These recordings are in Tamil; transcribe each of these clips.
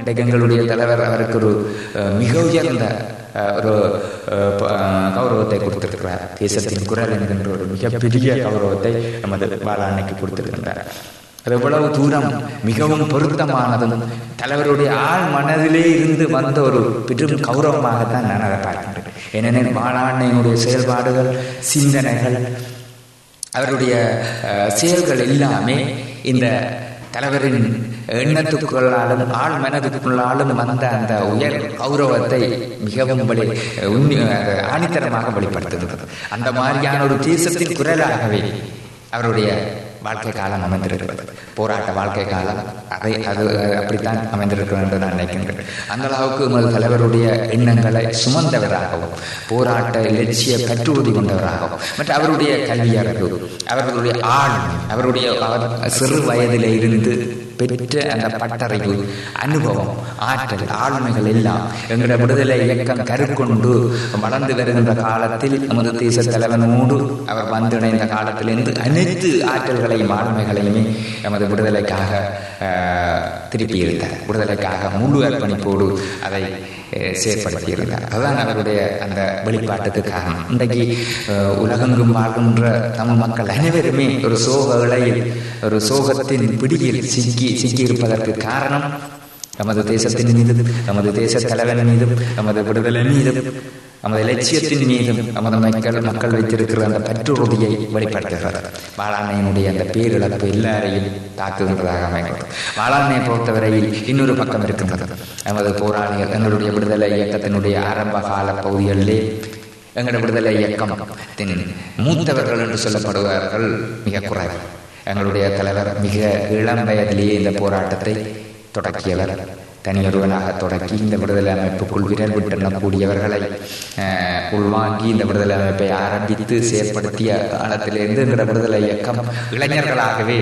இன்றைக்கு எங்களுடைய தலைவர் அவருக்கு ஒரு அஹ், மிக உயர்ந்த அஹ், ஒரு அஹ், ப- அஹ், கௌரவத்தை கொடுத்திருக்கிறார் தேசத்தின் குரல் என்கின்ற ஒரு மிகப்பெரிய கௌரவத்தை நமது பாலாண்ணைக்கு கொடுத்திருக்கின்றார் அது எவ்வளவு தூரம் மிகவும் பொருத்தமானதும் தலைவருடைய ஆள் மனதிலே இருந்து வந்த ஒரு பெரும் கௌரவமாகத்தான் நான் அதை பார்க்கின்றேன் ஏனெனில் பாலாண்ணையினுடைய செயல்பாடுகள் சிந்தனைகள் அவருடைய அஹ், செயல்கள் எல்லாமே இந்த தலைவரின் எண்ணத்துக்குள்ளாலும் ஆள் மனதுக்குள்ளாலும் வந்த அந்த உயர் கௌரவத்தை மிகவும் வெளி உன்னி அஹ், ஆணித்தரமாக வெளிப்படுத்துகிறது அந்த மாதிரியான ஒரு தேசத்தின் குரலாகவே அவருடைய வாழ்க்கை காலம் அமைந்திருக்கிறது போராட்ட வாழ்க்கை காலம் அதை அது அஹ், அப்படித்தான் அமைந்திருக்கிறது என்று நான் நினைக்கின்றேன் அந்த அளவுக்கு உமது தலைவருடைய எண்ணங்களை சுமந்தவராகவும் போராட்ட இலட்சிய பற்றுறுதி கொண்டவராகவும் மற்றும் அவருடைய கல்வி அறிவு அவர்களுடைய ஆளுமை அவருடைய அவர் சிறு வயதிலே இருந்து பெற்ற அந்த பட்டறிவு அனுபவம் ஆற்றல் ஆளுமைகள் எல்லாம் எங்களுடைய விடுதலை இயக்கம் கருக்கொண்டு வளர்ந்து வருகின்ற காலத்தில் நமது தேச தலைவனோடு அவர் வந்திணைந்த காலத்திலிருந்து அனைத்து ஆற்றல்களையும் ஆளுமைகளையுமே எமது விடுதலைக்காக அஹ், திருப்பியிருந்தார் விடுதலைக்காக முழு அர்ப்பணிப்போடு அதை அஹ், செயற்படுத்தியிருந்தார் அதுதான் அவருடைய அந்த வெளிப்பாட்டுக்கு காரணம் இன்றைக்கு அஹ், உலகெங்கும் வாழ்கின்ற தமிழ் மக்கள் அனைவருமே ஒரு சோக இலையில் ஒரு சோகத்தின் பிடியில் சிக்கி சிக்கி இருப்பதற்கு காரணம் நமது தேசத்தின் மீதும் நமது தேச தலைவன் மீதும் நமது விடுதலை மீதும் நமது லட்சியத்தின் மீதும் நமது மக்கள் மக்கள் வைத்திருக்கிற அந்த பற்றுறுதியை வெளிப்படுத்துகிறது வாழாண்மையினுடைய அந்த பேரிழப்பு எல்லாரையும் தாக்குகின்றதாக அமைகிறது வாழாண்மையை பொறுத்தவரையில் இன்னொரு பக்கம் இருக்கின்றது நமது போராளிகள் எங்களுடைய விடுதலை இயக்கத்தினுடைய ஆரம்ப கால பகுதிகளிலே எங்களுடைய விடுதலை இயக்கத்தின் மூத்தவர்கள் என்று சொல்லப்படுவார்கள் மிக குறைவு எங்களுடைய தலைவர் மிக இளம் வயதிலேயே இந்த போராட்டத்தை தொடக்கியவர் தனியொருவனாக தொடக்கி இந்த விடுதலை அமைப்புக்குள் விரல் விட்டெண்ணக்கூடியவர்களை அஹ், உள்வாங்கி இந்த விடுதலை அமைப்பை ஆரம்பித்து செயற்படுத்திய காலத்திலிருந்து எங்களோட விடுதலை இயக்கம் இளைஞர்களாகவே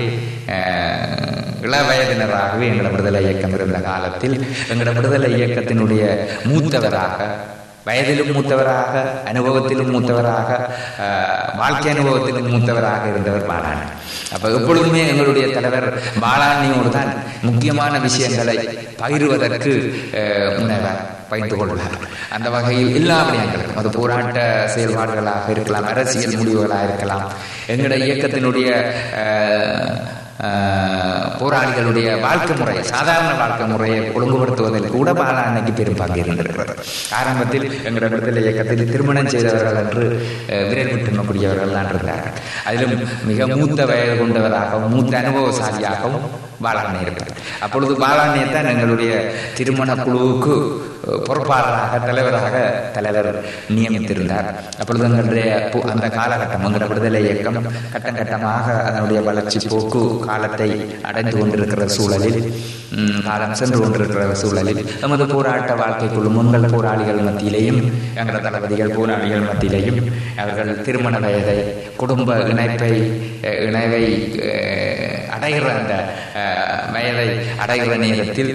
அஹ், இளவயதினராகவே எங்களோட விடுதலை இயக்கம் இருந்த காலத்தில் எங்களோட விடுதலை இயக்கத்தினுடைய மூத்தவராக வயதிலும் மூத்தவராக அனுபவத்திலும் மூத்தவராக அஹ், வாழ்க்கை அனுபவத்திலும் மூத்தவராக இருந்தவர் பாலாணி அப்ப எப்பொழுதுமே எங்களுடைய தலைவர் பாலாணியோடு தான் முக்கியமான விஷயங்களை பகிர்வதற்கு அஹ், முனைவர் பகிர்ந்து கொள்வார் அந்த வகையில் எல்லா விடயங்களுக்கும் அது போராட்ட செயல்பாடுகளாக இருக்கலாம் அரசியல் முடிவுகளாக இருக்கலாம் எங்களுடைய இயக்கத்தினுடைய அஹ், ஆஹ், போராளிகளுடைய வாழ்க்கை முறை சாதாரண வாழ்க்கை முறையை ஒழுங்குபடுத்துவதில் கூட பாலாண்மைக்கு பெரும் பங்கு இருந்திருக்கிறது ஆரம்பத்தில் எங்களுடைய விடுதலை இயக்கத்தில் திருமணம் செய்தவர்கள் என்று அஹ், விரல் விட்டு எண்ணக்கூடியவர்கள் தான் இருந்தார்கள் அதிலும் மிக மூத்த வயது கொண்டவராகவும் மூத்த அனுபவசாலியாகவும் பாலாண்ணை இருக்கிறார் அப்பொழுது பாலாண்ணையை தான் எங்களுடைய திருமண குழுவுக்கு அஹ், பொறுப்பாளராக தலைவராக தலைவர் நியமித்திருந்தார் அப்பொழுது எங்களுடைய பு- அந்த காலகட்டம் எங்களுடைய விடுதலை இயக்கம் கட்டம் கட்டமாக அதனுடைய வளர்ச்சி போக்கு காலத்தை அடைந்து கொண்டிருக்கிற சூழலில் ம், காலம் சென்று கொண்டிருக்கிற சூழலில் நமது போராட்ட வாழ்க்கைக்குள்ளும் உங்கள் போராளிகள் மத்தியிலேயும் எங்களது தளபதிகள் போராளிகள் மத்தியிலேயும் அவர்கள் திருமண வயதை குடும்ப இணைப்பை அஹ், இணைவை அஹ், அடைகிற அந்த அஹ், வயதை அடைகிற நேரத்தில்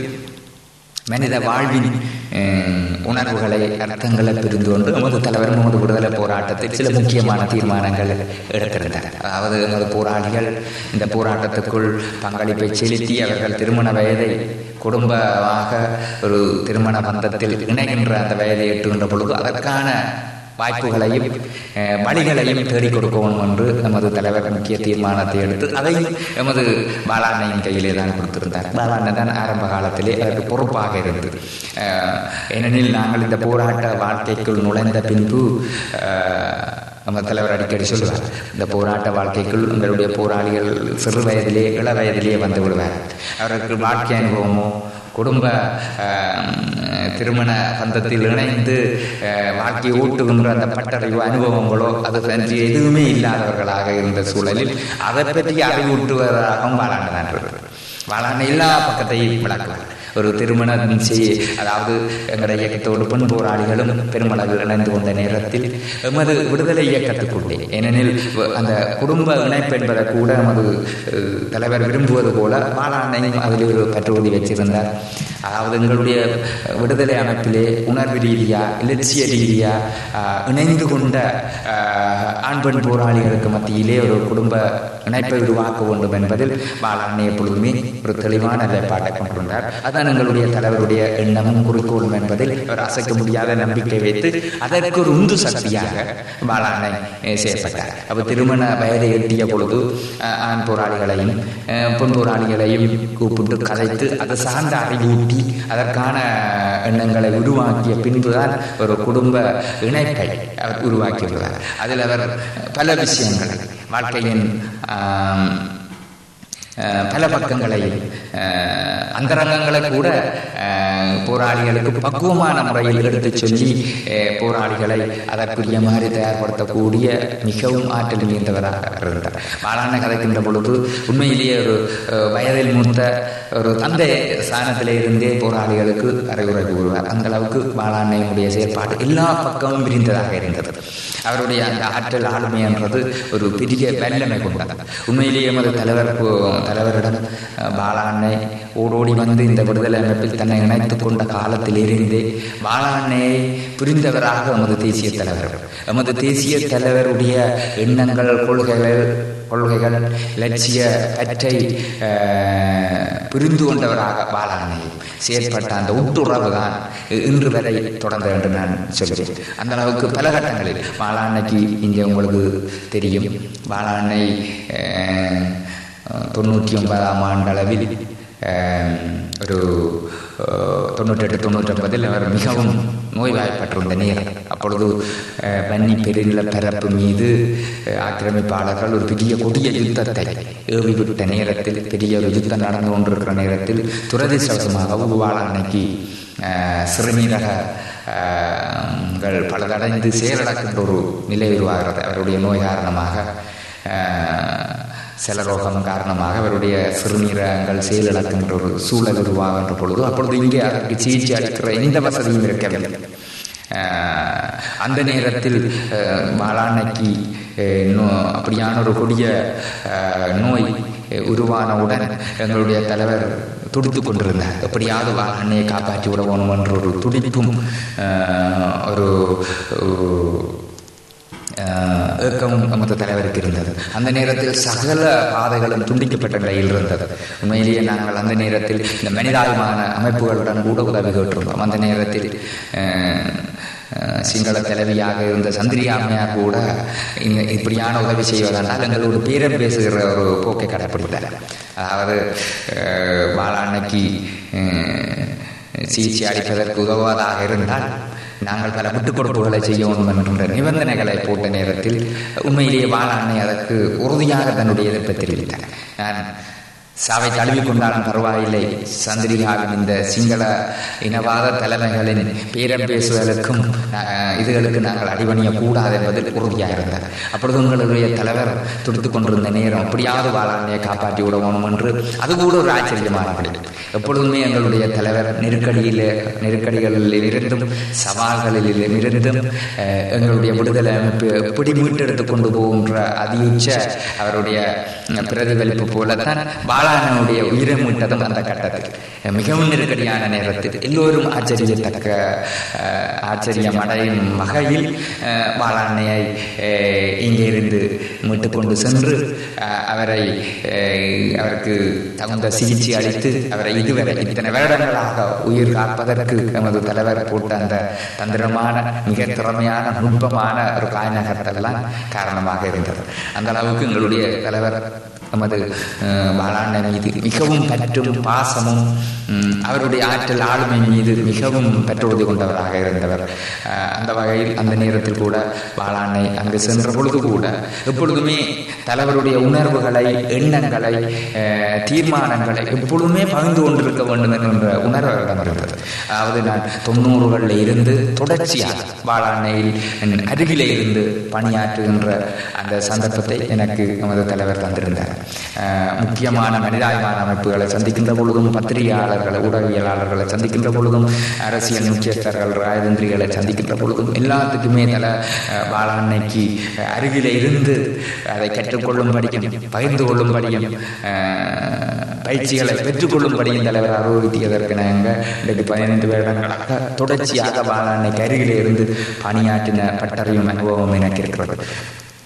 மனித வாழ்வின் அஹ், உணர்வுகளை அர்த்தங்களை புரிந்து கொண்டு நமது தலைவர் நமது விடுதலை போராட்டத்தில் சில முக்கியமான தீர்மானங்கள் எடுத்திருந்தார் அதாவது நமது போராளிகள் இந்த போராட்டத்துக்குள் பங்களிப்பை செலுத்தி அவர்கள் திருமண வயதை குடும்பமாக ஒரு திருமண பந்தத்தில் இணைகின்ற அந்த வயதை எட்டுகின்ற பொழுது அதற்கான வாய்ப்புகளையும் அஹ், வழிகளையும் தேடிக் கொடுக்கணும் என்று நமது தலைவர் முக்கிய தீர்மானத்தை எடுத்து அதையும் எமது பாலாண்ணையின் கையிலே தான் கொடுத்திருந்தார் பாலாண்ணன் தான் ஆரம்ப காலத்திலே அதற்கு பொறுப்பாக இருந்து அஹ், ஏனெனில் நாங்கள் இந்த போராட்ட வாழ்க்கைக்குள் நுழைந்த பின்பு அஹ், நம்ம தலைவர் அடிக்கடி சொல்லுவார் இந்த போராட்ட வாழ்க்கைக்குள் உங்களுடைய போராளிகள் சிறு வயதிலே இள வயதிலே வந்து விடுவார் அவருக்கு வாழ்க்கை அனுபவமோ குடும்ப அஹ், திருமண பந்தத்தில் இணைந்து அஹ், வாழ்க்கையை ஊட்டுகின்ற அந்த பட்டறிவு அனுபவங்களோ அது பற்றி எதுவுமே இல்லாதவர்களாக இருந்த சூழலில் அதை பற்றி அறிவூட்டுவதாகவும் வாழாண்டுதான் இருக்கிறது வாழாண்ட எல்லா பக்கத்தையும் விளக்குவார் ஒரு திருமணம் செய்ய அதாவது எங்களுடைய இயக்கத்தோடு பெண் போராளிகளும் பெருமளவு இணைந்து கொண்ட நேரத்தில் எமது விடுதலை இயக்கத்துக்குள்ளே ஏனெனில் வ- அந்த குடும்ப இணைப்பு என்பதை கூட நமது அஹ், தலைவர் விரும்புவது போல வாழாண்டையும் அதில் ஒரு பற்றுறுதி வச்சிருந்தார் அதாவது எங்களுடைய விடுதலை அமைப்பிலே உணர்வு ரீதியா இலட்சிய ரீதியா ஆஹ், இணைந்து கொண்ட ஆஹ், ஆண் பெண் போராளிகளுக்கு மத்தியிலே ஒரு குடும்ப இணைப்பை உருவாக்க வேண்டும் என்பதில் பாலாண்ணை எப்பொழுதுமே ஒரு தெளிவான நிலைப்பாட்டை கொண்டிருந்தார் அது அதுதான் எங்களுடைய தலைவருடைய எண்ணமும் குறிக்கோளும் என்பதில் அவர் அசைக்க முடியாத நம்பிக்கை வைத்து அதற்கு ஒரு உந்து சக்தியாக பாலானை அஹ், செயற்பட்டார் அப்ப திருமண வயதை எட்டிய பொழுது அஹ், ஆண் போராளிகளையும் அஹ், பெண் போராளிகளையும் கூப்பிட்டு கதைத்து அது சார்ந்த அறிவூட்டி அதற்கான எண்ணங்களை உருவாக்கிய பின்புதான் ஒரு குடும்ப இணைப்பை அவர் உருவாக்கியுள்ளார் அதில் அவர் பல விஷயங்களை வாழ்க்கையின் ஆம், அஹ், பல பக்கங்களையும் அஹ், அந்தரங்கங்களை கூட அஹ், போராளிகளுக்கு பக்குவமான முறையில் எடுத்துச் சொல்லி அஹ், போராளிகளை அதற்குரிய மாதிரி தயார்படுத்தக்கூடிய மிகவும் ஆற்றல் மிகுந்தவராக இருந்தார் பாலான கதைக்கின்ற பொழுது உண்மையிலேயே ஒரு அஹ், வயதில் மூத்த ஒரு தந்தை ஸ்தானத்திலே இருந்தே போராளிகளுக்கு அறிவுரை கூறுவார் அந்த அளவுக்கு பாலாண்ணையினுடைய செயற்பாடு எல்லா பக்கமும் விரிந்ததாக இருந்தது அவருடைய அந்த ஆற்றல் ஆளுமை என்றது ஒரு பெரிய வல்லமை கொண்டது உண்மையிலேயே எமது தலைவர் போ- தலைவரிடம் அஹ், பாலாண்ணை ஓடோடி வந்து இந்த விடுதலை அமைப்பில் தன்னை இணைத்துக் கொண்ட காலத்திலிருந்தே பாலாண்ணையை புரிந்தவராக எமது தேசிய தலைவர் எமது தேசிய தலைவருடைய எண்ணங்கள் கொள்கைகள் கொள்கைகள் லட்சிய பற்றை அஹ், புரிந்து கொண்டவராக பாலாண்ணையும் செயற்பட்ட அந்த ஒட்டுறவு தான் இன்று வரை தொடர்ந்தது என்று நான் சொல்கிறேன் அந்த அளவுக்கு பல கட்டங்களில் பாலாண்ணைக்கு இங்கே உங்களுக்கு தெரியும் பாலாண்ணை அஹ், தொண்ணூற்றி ஒன்பதாம் ஆண்டளவில் அஹ், ஒரு அஹ், தொண்ணூற்றெட்டு தொண்ணூற்றொன்பதில் அவர் மிகவும் நோய்வாய்ப்பட்டிருந்த நேரம் அப்பொழுது அஹ், வன்னி பெருநில பரப்பு மீது அஹ், ஆக்கிரமிப்பாளர்கள் ஒரு பெரிய கொடிய யுத்தத்தை ஏவி விட்ட நேரத்தில் பெரிய ஒரு யுத்தம் நடந்து கொண்டிருக்கிற நேரத்தில் துரதிர்ஷ்டவசமாக உருவாள அன்னைக்கு அஹ், சிறுநீரக அஹ், கள் பலதடைந்து செயலிழக்கின்ற ஒரு நிலை உருவாகிறது அவருடைய நோய் காரணமாக அஹ், செலரோகம் காரணமாக அவருடைய சிறுநீரகங்கள் செயலிழக்கின்ற ஒரு சூழல் உருவாகின்ற பொழுது அப்பொழுது இங்கே அதற்கு சிகிச்சை அளிக்கிற எந்த வசதியும் இருக்கவில்லை அஹ், அந்த நேரத்தில் அஹ், மாலாண்ணைக்கு அஹ், நோ- அப்படியான ஒரு கொடிய அஹ், நோய் அஹ், உருவானவுடன் எங்களுடைய தலைவர் துடித்துக் கொண்டிருந்தார் எப்படியாவது அன்னையை காப்பாற்றி விட வேணும் என்ற ஒரு துடிப்பும் அஹ், ஒரு ஒரு ஆஹ் ஏக்கமும் நமது தலைவருக்கு இருந்தது அந்த நேரத்தில் சகல பாதைகளும் துண்டிக்கப்பட்ட நிலையில் இருந்தது உண்மையிலேயே நாங்கள் அந்த நேரத்தில் இந்த மனிதாபிமான அமைப்புகளுடன் கூட உதவி கேட்டிருந்தோம் அந்த நேரத்தில் ஆஹ், ஆஹ், சிங்கள தலைவியாக இருந்த சந்திரிகா அம்மையார் கூட இங்க இப்படியான உதவி செய்வதென்றால் எங்களோடு பேரம் பேசுகிற ஒரு போக்கை கடைப்பிடித்தார் அதாவது ஆஹ், பாலாண்ணைக்கு ஆஹ், சிகிச்சை அளிப்பதற்கு உதவுவதாக இருந்தால் நாங்கள் பல விட்டுக் கொடுப்புகளை செய்யணும் என்கின்ற நிபந்தனைகளை போட்ட நேரத்தில் உண்மையிலேயே வாழாண்ணை அதற்கு உறுதியாக தன்னுடைய எதிர்ப்பை தெரிவித்தார் நான் சாவை தழுவிக் கொண்டாலும் பரவாயில்லை சந்திரிகாவின் இந்த சிங்கள இனவாத தலைமைகளின் பேரம் பேசுவதற்கும் அஹ், இதுகளுக்கு நாங்கள் அடிபணிய கூடாது என்பதில் உறுதியாக இருந்தார் அப்பொழுது உங்களுடைய தலைவர் துடித்துக் கொண்டிருந்த நேரம் அப்படியாவது வாழாண்மையை காப்பாற்றி விடணும் என்று அது கூட ஒரு ஆச்சரியமான விடை எப்பொழுதுமே எங்களுடைய தலைவர் நெருக்கடியில் நெருக்கடிகளில் இருந்தும் சவால்களில் இருந்தும் அஹ், எங்களுடைய விடுதலை அமைப்பு எப்படி மீட்டெடுத்துக் கொண்டு போகின்ற அதியுச்ச அவருடைய அஹ், பிரதிபலிப்பு போலத்தான் பாலானனுடைய உயிரை மீட்டதும் அந்த கட்டத்தில் அஹ், மிகவும் நெருக்கடியான நேரத்தில் எல்லோரும் ஆச்சரியத்தக்க அஹ், ஆச்சரியம் அடையும் வகையில் அஹ், பாலாண்ணையை அஹ், இங்கே இருந்து மீட்டுக் கொண்டு சென்று அஹ், அவரை அஹ், அவருக்கு தகுந்த சிகிச்சை அளித்து அவரை இதுவரை இத்தனை வருடங்களாக உயிர் காப்பதற்கு எமது தலைவர் போட்ட அந்த தந்திரமான மிக திறமையான நுட்பமான ஒரு காய்நகர்த்தெல்லாம் காரணமாக இருந்தது அந்த அளவுக்கு எங்களுடைய தலைவர் நமது அஹ், பாலாண்ண மீது மிகவும் பற்றும் பாசமும் ம், அவருடைய ஆற்றல் ஆளுமை மீது மிகவும் பற்றுறுதி கொண்டவராக இருந்தவர் அஹ், அந்த வகையில் அந்த நேரத்தில் கூட பாலாண்ணை அங்கு சென்ற பொழுது கூட எப்பொழுதுமே தலைவருடைய உணர்வுகளை எண்ணங்களை அஹ், தீர்மானங்களை எப்பொழுதுமே பகிர்ந்து கொண்டிருக்க வேண்டும் என்கின்ற உணர்வு அவரிடம் இருந்தது அதாவது நான் தொண்ணூறுகளில் இருந்து தொடர்ச்சியாக பாலாண்ணையில் என் அருகிலே இருந்து பணியாற்றுகின்ற அந்த சந்தர்ப்பத்தை எனக்கு நமது தலைவர் தந்திருந்தார் அஹ், முக்கியமான மனிதாயமான அமைப்புகளை சந்திக்கின்ற பொழுதும் பத்திரிகையாளர்களை ஊடகவியலாளர்களை சந்திக்கின்ற பொழுதும் அரசியல் முக்கியஸ்தர்கள் ராஜதந்திரிகளை சந்திக்கின்ற பொழுதும் எல்லாத்துக்குமே தல அஹ், பாலாண்ணைக்கு அஹ், அருகிலே இருந்து அதை கற்றுக்கொள்ளும்படியும் பகிர்ந்து கொள்ளும்படியும் அஹ், பயிற்சிகளை பெற்றுக்கொள்ளும்படியும் தலைவர் அறிவுறுத்தியதற்கு நாங்கள் இன்றைக்கு பதினைந்து வருடங்களாக தொடர்ச்சியாக பாலாண்ணைக்கு அருகிலே இருந்து பணியாற்றின பட்டறியும் அனுபவம் எனக்கு இருக்கிறது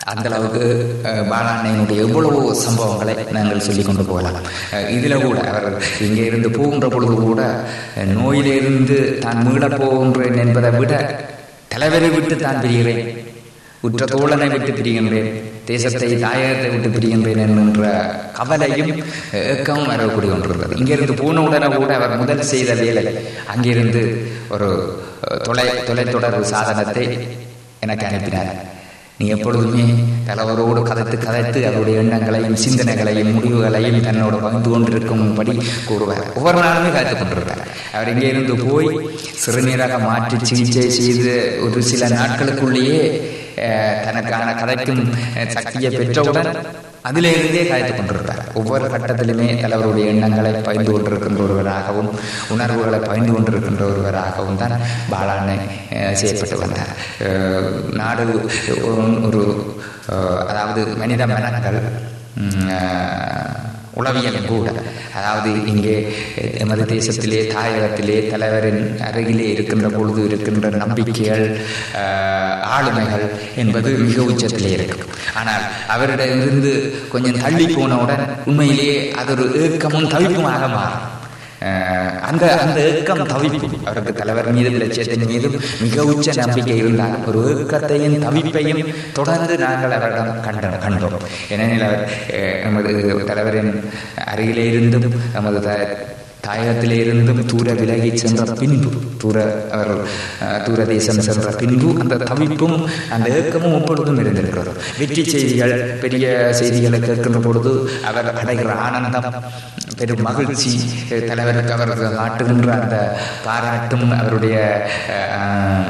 அந்த அளவுக்கு அஹ், பாலாண்ணையினுடைய எவ்வளவோ சம்பவங்களை நாங்கள் சொல்லிக் கொண்டு போகலாம் அஹ், இதுல கூட அவர் இங்கே இருந்து போகின்ற பொழுது கூட அஹ், நோயிலிருந்து தான் மீளப் போகின்றேன் என்பதை விட தலைவரை விட்டு தான் பிரிகிறேன் உற்ற தோழனை விட்டு பிரிகின்றேன் தேசத்தை தாயகத்தை விட்டு பிரிகின்றேன் என்கின்ற கவலையும் ஏக்கமும் வரக்கூடிய ஒன்றுள்ளது இங்கிருந்து போன உடனே கூட அவர் முதல் செய்த வேலை அங்கிருந்து ஒரு அஹ், தொலை தொலைத்தொடர்பு சாதனத்தை எனக்கு அனுப்பினார் நீ எப்பொழுதுமே தலைவரோடு கதைத்து கதைத்து அவருடைய எண்ணங்களையும் சிந்தனைகளையும் முடிவுகளையும் தன்னோடு பகிர்ந்து கொண்டிருக்கும்படி கூறுவார் ஒவ்வொரு நாளுமே காத்துக் கொண்டிருப்பார் அவர் இங்கே இருந்து போய் சிறுநீரக மாற்றி சிகிச்சை செய்து ஒரு சில நாட்களுக்குள்ளேயே அஹ், தனக்கான கதைக்கும் அஹ், சக்தியை பெற்றவுடன் அதிலே இருந்தே காய்த்து கொண்டிருப்பார் ஒவ்வொரு கட்டத்திலுமே தலைவருடைய எண்ணங்களை பகிர்ந்து கொண்டிருக்கின்ற ஒருவராகவும் உணர்வுகளை பகிர்ந்து கொண்டிருக்கின்ற ஒருவராகவும் தான் பாலாண்ணை அஹ், செயல்பட்டு வந்தார் அஹ், நாடு ஒரு- ஒரு அஹ், அதாவது மனித மனங்கள் உம், அஹ், உளவியலும் கூட அதாவது இங்கே எமது தேசத்திலே தாயகத்திலே தலைவரின் அருகிலே இருக்கின்ற பொழுது இருக்கின்ற நம்பிக்கைகள் ஆஹ், ஆளுமைகள் என்பது மிக உச்சத்திலே இருக்கும் ஆனால் அவரிடமிருந்து கொஞ்சம் தள்ளி போனவுடன் உண்மையிலேயே அது ஒரு ஏக்கமும் தவிப்புமாக மாறும் ஆஹ், அந்த அந்த ஏக்கம் தவிப்பு அவருக்கு தலைவர் மீதும் லட்சியத்தின் மீதும் மிக உச்ச நம்பிக்கை இருந்தாலும் ஒரு ஏக்கத்தையும் தவிப்பையும் தொடர்ந்து நாங்கள் அவரிடம் கண்டோம் கண்டோம் ஏனெனில் அவர் அஹ், நமது தலைவரின் அருகிலே இருந்தும் நமது த- தாயகத்திலே இருந்தும் தூர விலகி சென்ற பின்பு தூர அவர் அஹ், தூர தேசம் சென்ற பின்பு அந்த தவிப்பும் அந்த ஏக்கமும் எப்பொழுதும் இருந்திருக்கிறது வெற்றி செய்திகள் பெரிய செய்திகளை கேட்கின்ற பொழுது அவர் அடைகிற ஆனந்தம் பெரும் மகிழ்ச்சி அஹ், தலைவருக்கு அவர் காட்டுகின்ற அந்த பாராட்டும் அவருடைய அஹ்,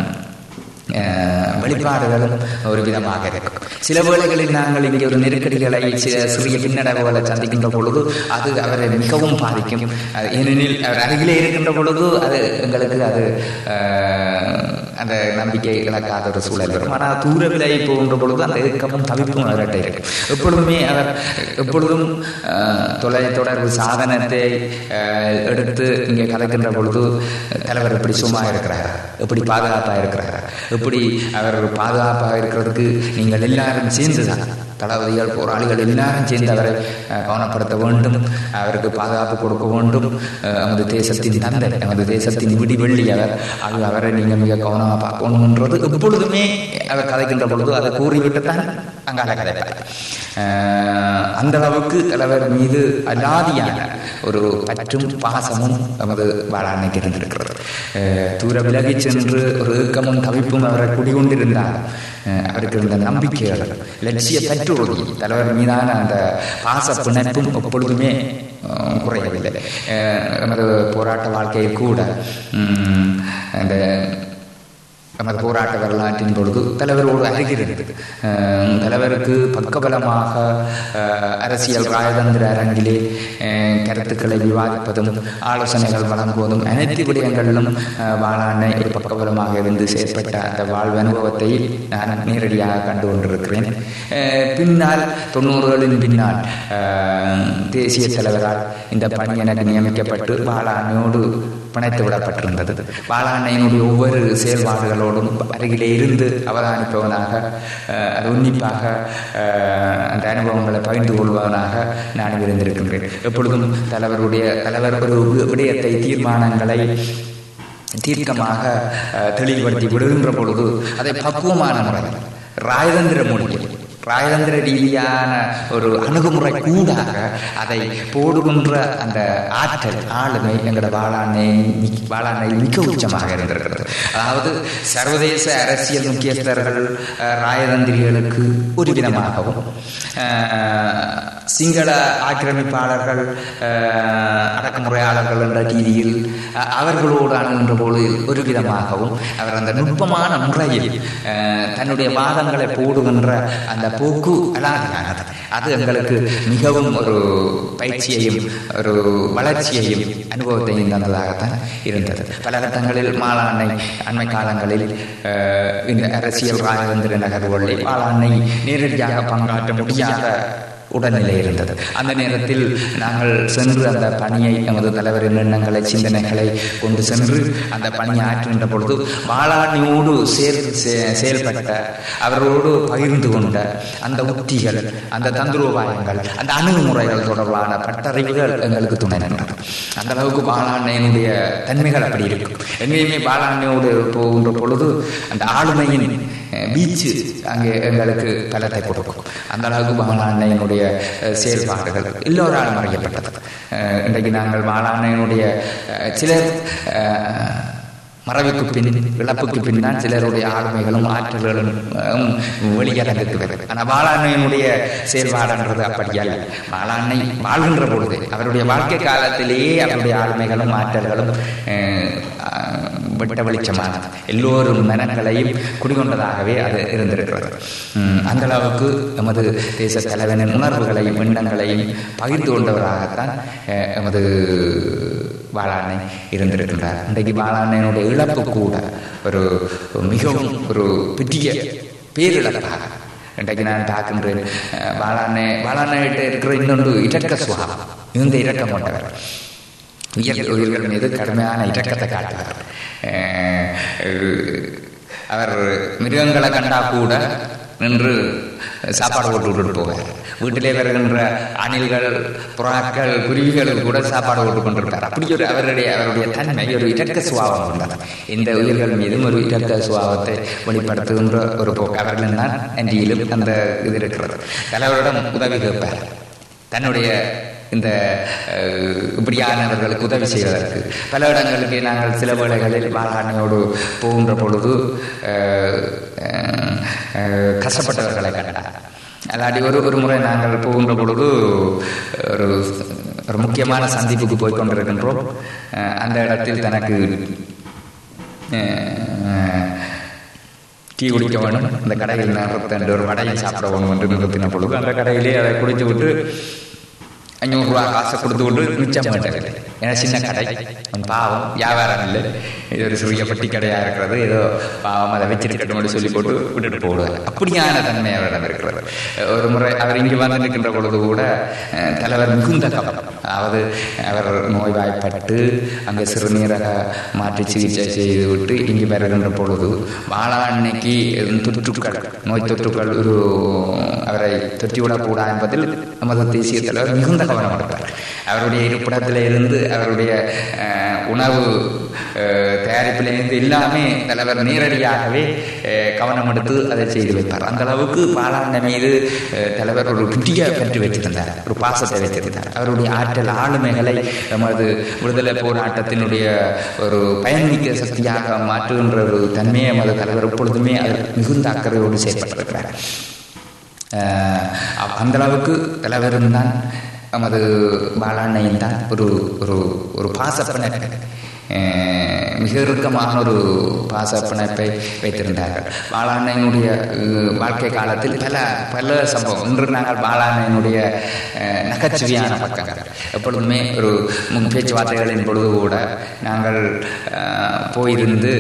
அஹ், வெளிப்பாடுகளும் ஒரு விதமாக இருக்கும் சில வேளைகளில் நாங்கள் இங்கே ஒரு நெருக்கடிகளை சில சிறிய பின்னடைவுகளை சந்திக்கின்ற பொழுது அது அவரை மிகவும் பாதிக்கும் அது ஏனெனில் அவர் அருகிலே இருக்கின்ற பொழுது அது எங்களுக்கு அது அஹ், அந்த நம்பிக்கை இழக்காத ஒரு சூழல் வரும் ஆனால் தூர விலகி போகின்ற பொழுது அந்த ஏக்கமும் தவிப்பும் அவர்கிட்ட இருக்கும் எப்பொழுதுமே அவர் எப்பொழுதும் அஹ், தொலை தொடர்பு சாதனத்தை அஹ், எடுத்து இங்கே கலக்கின்ற பொழுது தலைவர் எப்படி சும்மா இருக்கிறார் எப்படி பாதுகாப்பாக இருக்கிறார் எப்படி அவர் பாதுகாப்பாக இருக்கிறதுக்கு நீங்கள் எல்லாரும் சேர்ந்துதான் தளபதிகள் போராளிகள் எல்லாரும் சேர்ந்து அவரை அஹ், கவனப்படுத்த வேண்டும் அவருக்கு பாதுகாப்பு கொடுக்க வேண்டும் அஹ், நமது தேசத்தின் தந்தை நமது தேசத்தின் விடிவெள்ளி அவர் அது அவரை நீங்கள் மிக கவனமாக பார்க்கணுன்றது எப்பொழுதுமே அவர் கதைக்கின்ற பொழுது அதை கூறிவிட்டு தான் அங்கால கதைப்பார் அஹ், அந்த அளவுக்கு தலைவர் மீது அலாதியான ஒரு பற்றும் பாசமும் நமது வாழாண்மைக்கு இருந்திருக்கிறது அஹ், தூர விலகி சென்று ஒரு ஏக்கமும் தவிப்பும் அவரை குடிகொண்டிருந்தார் அஹ், அவருக்கு இருந்த நம்பிக்கைகள் லட்சிய பற்றுறுதி தலைவர் மீதான அந்த பாச பிணைப்பும் எப்பொழுதுமே அஹ், குறையவில்லை அஹ், நமது போராட்ட வாழ்க்கையில் கூட உம், அந்த நமது போராட்ட வரலாற்றின் பொழுது தலைவரோடு அருகிறது அஹ், தலைவருக்கு பக்கபலமாக அஹ், அரசியல் ராஜதந்திர அரங்கிலே அஹ், கருத்துக்களை விவாதிப்பதும் ஆலோசனைகள் வழங்குவதும் அனைத்து விடயங்களிலும் அஹ், வாழாண்ணை ஒரு பக்கபலமாக இருந்து செயற்பட்ட அந்த வாழ்வு அனுபவத்தை நான் நேரடியாக கண்டு கொண்டிருக்கிறேன் அஹ், பின்னால் தொண்ணூறுகளின் பின்னால் அஹ், தேசிய தலைவரால் இந்த பணி எனக்கு நியமிக்கப்பட்டு வாழாண்மையோடு பிணைத்து விடப்பட்டிருந்தது பாலாண்ணையினுடைய ஒவ்வொரு செயல்பாடுகளோடும் அருகிலே இருந்து அவதானிப்பவனாக அஹ், அது உன்னிப்பாக அஹ், அந்த அனுபவங்களை பகிர்ந்து கொள்வதனாக நான் இருந்திருக்கின்றேன் எப்பொழுதும் தலைவருடைய தலைவர் ஒரு வி- விடயத்தை தீர்மானங்களை தீர்க்கமாக அஹ், தெளிவுபடுத்தி விடுகின்ற பொழுது அதை பக்குவமான முறையில் ராயதந்திர மொழியில் ராயதந்திர ரீதியான ஒரு அணுகுமுறை கூடாக அதை போடுகின்ற அந்த ஆற்றல் ஆளுமை எங்களோட வாழாண்ணை மிக்- வாழாண்ணை மிக உச்சமாக இருந்திருக்கிறது அதாவது சர்வதேச அரசியல் முக்கியஸ்தர்கள் அஹ், ராயதந்திரிகளுக்கு ஒரு விதமாகவும் அஹ், சிங்கள ஆக்கிரமிப்பாளர்கள் அஹ், அடக்குமுறையாளர்கள் என்ற ரீதியில் அஹ், அவர்களோடு அணுகின்ற பொழுது ஒரு விதமாகவும் அவர் அந்த நுட்பமான முறையில் அஹ், தன்னுடைய வாதங்களை போடுகின்ற அந்த போக்கு அலாதியானது அது எங்களுக்கு மிகவும் ஒரு பயிற்சியையும் ஒரு வளர்ச்சியையும் அனுபவத்தையும் தந்ததாகத்தான் இருந்தது பல கட்டங்களில் மாலாண்ணை அண்மை காலங்களில் அஹ், இந்த அரசியல் ராஜதந்திர நகர்வுகளில் மாலாண்ணை நேரடியாக பங்காற்ற முடியாத உடல்நிலை இருந்தது அந்த நேரத்தில் நாங்கள் சென்று அந்த பணியை எமது தலைவரின் எண்ணங்களை சிந்தனைகளை கொண்டு சென்று அந்த பணியை ஆற்றுகின்ற பொழுது வாழாணியோடு சேர்ந்து செ- செயல்பட்ட அவரோடு பகிர்ந்து கொண்ட அந்த உத்திகள் அந்த தந்திரோபாயங்கள் அந்த அணுகுமுறைகள் தொடர்பான பட்டறிவுகள் எங்களுக்கு துணை நின்றது அந்த அளவுக்கு பாலாண்ணையினுடைய தன்மைகள் அப்படி இருக்கும் எங்கேயுமே பாலாண்ணையோடு போகின்ற பொழுது அந்த ஆளுமையின் அஹ், வீச்சு அங்கே எங்களுக்கு பலத்தை கொடுக்கும் அந்த அளவுக்கு பாலாண்ணையினுடைய அஹ், செயல்பாடுகள் எல்லோராலும் அறியப்பட்டது அஹ், இன்றைக்கு நாங்கள் பாலாண்ணையினுடைய அஹ், சிலர் அஹ், மறைவுக்கு பின் இழப்புக்கு பின்னால் சிலருடைய ஆளுமைகளும் ஆற்றல்களும் அஹ், வெளியரங்குக்கு வருது ஆனால் பாலாண்மையினுடைய செயல்பாடுன்றது அப்படி அல்ல பாலாண்ணை வாழ்கின்ற பொழுது அவருடைய வாழ்க்கை காலத்திலேயே அவருடைய ஆளுமைகளும் ஆற்றல்களும் அஹ், அஹ், வெட்ட வெளிச்சமானது எல்லோரும் மனங்களையும் குடிகொண்டதாகவே அது இருந்திருக்கிறது உம், அந்த அளவுக்கு எமது தேச தலைவனின் உணர்வுகளையும் எண்ணங்களையும் பகிர்ந்து கொண்டவராகத்தான் அஹ், எமது பாலாண்ணை இருந்திருக்கின்றார் இன்றைக்கு பாலாண்ணையினுடைய இழப்பு கூட ஒரு மிகவும் ஒரு பெரிய பேரிழப்பாக இன்றைக்கு நான் பார்க்கின்றேன் அஹ், பாலாண்ணை பாலாண்ணைகிட்ட இருக்கிற இன்னொன்று இரக்க சுவாபம் மிகுந்த இரக்கம் கொண்டவர் உயர் உயிர்கள் மீது கடுமையான இரக்கத்தை காட்டுவார் அஹ், அஹ், அவர் மிருகங்களை கண்டா கூட நின்று சாப்பாடு போட்டு விட்டுட்டு போவார் வீட்டிலே வருகின்ற அணில்கள் புறாக்கள் குருவிகள் கூட சாப்பாடு போட்டு கொண்டிருப்பார் அப்படி ஒரு அவருடைய அவருடைய தன்மை ஒரு இரக்க சுபாவம் கொண்டது இந்த உயிர்கள் மீதும் ஒரு இரக்க சுபாவத்தை வெளிப்படுத்துகின்ற ஒரு போக்கு அவர்கள் தான் அன்றியிலும் அந்த இது இருக்கிறது தலைவரிடம் உதவி கேட்பார் தன்னுடைய இந்த அஹ், இப்படியானவர்களுக்கு உதவி செய்வதற்கு பல இடங்களுக்கு நாங்கள் சில வேளைகளில் வாழாண்மையோடு போகின்ற பொழுது அஹ், அஹ், அஹ், கஷ்டப்பட்டவர்களை கண்டார் அல்லாடி ஒரு ஒரு முறை நாங்கள் போகின்ற பொழுது ஒரு ஒரு முக்கியமான சந்திப்புக்கு போய் கொண்டிருக்கின்றோம் அஹ், அந்த இடத்தில் தனக்கு அஹ், டீ குடிக்க வேணும் அந்த கடையில் நிறுத்த ஒரு வடையை சாப்பிட வேணும் என்று நிறுத்தின பொழுது அந்த கடையிலே அதை குடித்து விட்டு அஞ்சூறு ரூபா காசை கொடுத்து விட்டு மிச்சம் மாட்டாரு ஏன்னா சின்ன கடை அவன் பாவம் வியாபாரம் இல்லை இது ஒரு சிறிய பட்டி கடையா இருக்கிறது ஏதோ பாவம் அதை வச்சிருக்கட்டும் சொல்லி போட்டு விட்டுட்டு போடுவார் அப்படியான தன்மை அவரிடம் இருக்கிறது ஒரு முறை அவர் இங்கு வந்து நிற்கின்ற பொழுது கூட அஹ், தலைவர் மிகுந்த கவனம் அதாவது அவர் நோய்வாய்ப்பட்டு அங்கே சிறுநீரக மாற்றி சிகிச்சை செய்து விட்டு இங்கு வருகின்ற பொழுது வாழாண்மைக்கு தொற்றுக்கள் நோய் தொற்றுக்கள் ஒரு அவரை தொற்றிவிடக்கூடா என்பதில் நமது தேசிய தலைவர் மிகுந்த கவனம் எடுப்பார் அவருடைய இருப்பிடத்தில் இருந்து அவருடைய அஹ், உணவு அஹ், தயாரிப்பிலிருந்து எல்லாமே தலைவர் நேரடியாகவே அஹ், கவனம் எடுத்து அதை செய்து வைப்பார் அந்த அளவுக்கு பாலாண்ட மீது அஹ், தலைவர் ஒரு புதிய பற்றி வைத்திருந்தார் ஒரு பாசத்தை வைத்திருந்தார் அவருடைய ஆற்றல் ஆளுமைகளை நமது விடுதலை போராட்டத்தினுடைய ஒரு பயன்மிக்க சக்தியாக மாற்றுகின்ற ஒரு தன்மையை நமது தலைவர் எப்பொழுதுமே அதில் மிகுந்த அக்கறையோடு செயற்பட்டிருக்கிறார் அஹ் அ- அந்த அளவுக்கு தலைவரும் தான் நமது பாலாண்ணையும் தான் ஒரு ஒரு ஒரு பாசப்பிணைப்பை அஹ் மிக இறுக்கமான ஒரு பாசப்பிணைப்பை வைத்திருந்தார்கள் பாலாண்ணையினுடைய அஹ், வாழ்க்கை காலத்தில் பல பல சம்பவம் இன்று நாங்கள் பாலாண்ணையினுடைய அஹ், நகைச்சுவையான பக்கங்கள் எப்பொழுதுமே ஒரு முன் பேச்சுவார்த்தைகளின் பொழுது கூட நாங்கள் அஹ், போயிருந்து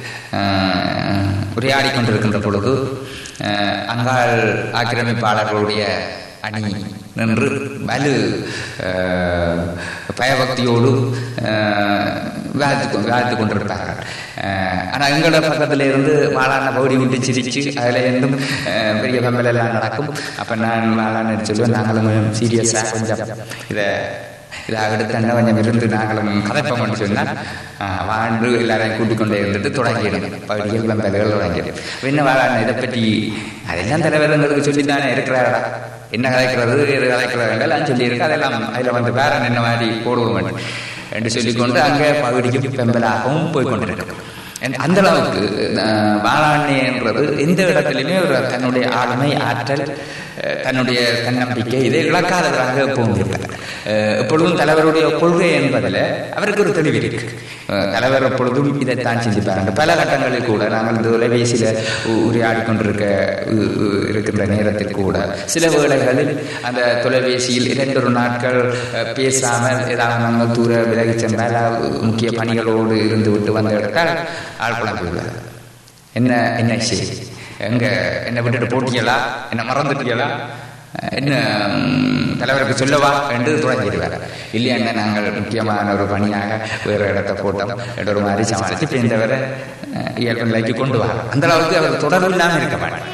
அஹ், உரையாடி கொண்டிருக்கின்ற பொழுது அஹ், அங்காள் ஆக்கிரமிப்பாளர்களுடைய அணி நின்று வலு அஹ், பயபக்தியோடு அஹ், விவாதித்து கொ- விவாதித்து கொண்டிருப்பார்கள் அஹ், ஆனால் எங்களோட பக்கத்தில் இருந்து வாழான பகுதி விட்டு சிரிச்சு அதில் இருந்தும் அஹ், பெரிய கம்பல் எல்லாம் நடக்கும் அப்போ நான் வாழான்னு சொல்லுவேன் நாங்களும் சீரியஸாக கொஞ்சம் இதை இதை அடுத்த கொஞ்சம் இருந்து நாங்களும் கதைப்போம் என்று சொன்னால் ஆஹ், வாழ்ந்து எல்லாரையும் கூட்டிக் கொண்டே இருந்துட்டு தொடங்கிடும் பகுதிகள் வெம்பல்கள் தொடங்கிடும் என்ன வாழான இதை பற்றி அதெல்லாம் தலைவர் எங்களுக்கு சொல்லித்தானே இருக்கிறாரா என்ன கதைக்கிறது எது கதைக்கிறது எல்லாம் சொல்லியிருக்கு அதெல்லாம் அதில் வந்து வேற என்ன மாதிரி போடுவோம் என்று. என்று சொல்லிக்கொண்டு அங்கே பகுதிக்கும் பெம்பலாகவும் போய் கொண்டிருக்கும் அந்த- அந்த அளவுக்கு அஹ், வாழாண்மைன்றது எந்த இடத்துலையுமே ஒரு தன்னுடைய ஆளுமை ஆற்றல் அஹ், தன்னுடைய தன்னம்பிக்கை இதை இழக்காதவராக எப்பவும் இருப்பார் அஹ், எப்பொழுதும் தலைவருடைய கொள்கை என்பதில் அவருக்கு ஒரு தெளிவு இருக்கு அஹ், தலைவர் எப்பொழுதும் இதைத்தான் சிந்திப்பார் பல கட்டங்களில் கூட நாங்கள் இந்த தொலைபேசியில் உரையாடி கொண்டிருக்க உ- உ- இருக்கின்ற நேரத்தில் கூட சில வேளைகளில் அந்த தொலைபேசியில் இரண்டொரு நாட்கள் அஹ், பேசாமல் ஏதாவது நாங்கள் தூர விலகிச் சென்றால் அஹ், முக்கிய பணிகளோடு இருந்து விட்டு வந்த இடத்தால் ஆள் குழம்பிடுவார் என்ன என்ன செய்தி எங்க என்னை விட்டுட்டு போட்டீங்களா என்ன மறந்துட்டீங்களா என்ன ம், தலைவருக்கு சொல்லவா என்று தொடங்கிடுவார் இல்லையா நாங்கள் முக்கியமான ஒரு பணியாக வேறு இடத்த போட்டோம் என்ற ஒரு மாதிரி சமாளித்து இப்போ இந்த வரை அஹ், இயல்பு நிலைக்கு கொண்டு வர அந்த அளவுக்கு அவர் தொடர்பு இல்லாமல் இருக்க மாட்டார்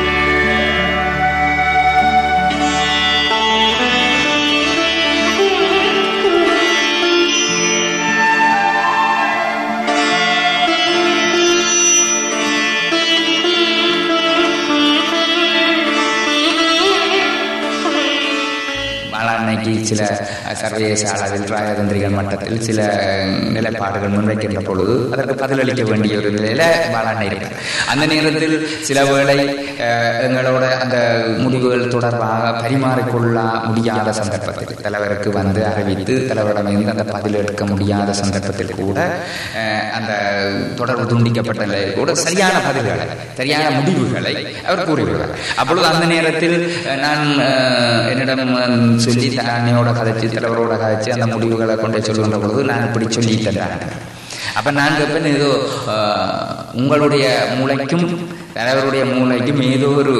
மாலாண்மைக்கு சில சர்வதேச அளவில் ராஜதந்திரிகள் மட்டத்தில் சில நிலைப்பாடுகள் முன்வைக்கின்ற பொழுது அதற்கு பதிலளிக்க வேண்டிய ஒரு நிலையில மாலாண்மை இருக்கார் அந்த நேரத்தில் சில வேளை அஹ், எங்களோட அந்த முடிவுகள் தொடர்பாக பரிமாறிக்கொள்ள முடியாத சந்தர்ப்பத்தில் தலைவருக்கு வந்து அறிவித்து தலைவரிடமிருந்து அந்த பதில் எடுக்க முடியாத சந்தர்ப்பத்தில் கூட அஹ், அந்த தொடர்பு துண்டிக்கப்பட்ட நிலையில் கூட சரியான பதில்களை சரியான முடிவுகளை அவர் கூறிவிடுவார் அப்பொழுது அந்த நேரத்தில் அஹ், நான் அஹ், என்னிடம் அஹ், சொல்லி அன்னையோட கதைச்சு தலைவரோட கதைச்சு அந்த முடிவுகளை கொண்டு சொல்லுகின்ற பொழுது நான் இப்படி சொல்லிட்டேன் அப்ப நான் கேட்பேன் ஏதோ அஹ், உங்களுடைய மூளைக்கும் தலைவருடைய மூளைக்கும் ஏதோ ஒரு